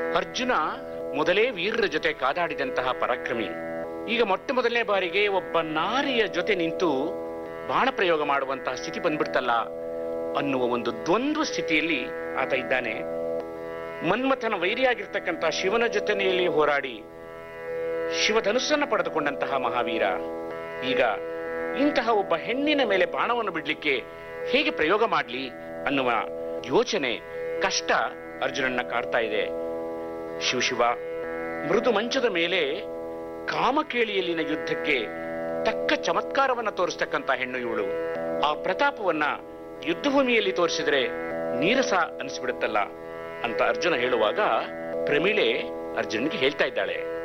ಅರ್ಜುನ ಮೊದಲೇ ವೀರರ ಜೊತೆ ಕಾದಾಡಿದಂತಹ ಪರಾಕ್ರಮಿ ಈಗ ಮೊಟ್ಟ ಮೊದಲನೇ ಬಾರಿಗೆ ಒಬ್ಬ ನಾರಿಯ ಜೊತೆ ನಿಂತು ಬಾಣ ಪ್ರಯೋಗ ಮಾಡುವಂತಹ ಸ್ಥಿತಿ ಬಂದ್ಬಿಡ್ತಲ್ಲ ಅನ್ನುವ ಒಂದು ದ್ವಂದ್ವ ಸ್ಥಿತಿಯಲ್ಲಿ ಆತ ಇದ್ದಾನೆ ಮನ್ಮಥನ ವೈರಿಯಾಗಿರ್ತಕ್ಕಂಥ ಶಿವನ ಜೊತೆನೆಯಲ್ಲಿ ಹೋರಾಡಿ ಶಿವಧನುಸ್ಸನ್ನ ಪಡೆದುಕೊಂಡಂತಹ ಮಹಾವೀರ ಈಗ ಇಂತಹ ಒಬ್ಬ ಹೆಣ್ಣಿನ ಮೇಲೆ ಬಾಣವನ್ನು ಬಿಡ್ಲಿಕ್ಕೆ ಹೇಗೆ ಪ್ರಯೋಗ ಮಾಡಲಿ ಅನ್ನುವ ಯೋಚನೆ ಕಷ್ಟ ಅರ್ಜುನನ್ನ ಕಾಡ್ತಾ ಇದೆ ಶಿವಶಿವ ಮೃದು ಮಂಚದ ಮೇಲೆ ಕಾಮಕೇಳಿಯಲ್ಲಿನ ಯುದ್ಧಕ್ಕೆ ತಕ್ಕ ಚಮತ್ಕಾರವನ್ನ ತೋರಿಸ್ತಕ್ಕಂಥ ಹೆಣ್ಣು ಇವಳು ಆ ಪ್ರತಾಪವನ್ನ ಯುದ್ಧಭೂಮಿಯಲ್ಲಿ ತೋರಿಸಿದ್ರೆ ನೀರಸ ಅನಿಸ್ಬಿಡುತ್ತಲ್ಲ ಅಂತ ಅರ್ಜುನ ಹೇಳುವಾಗ ಪ್ರಮೀಳೆ ಅರ್ಜುನ್ಗೆ ಹೇಳ್ತಾ ಇದ್ದಾಳೆ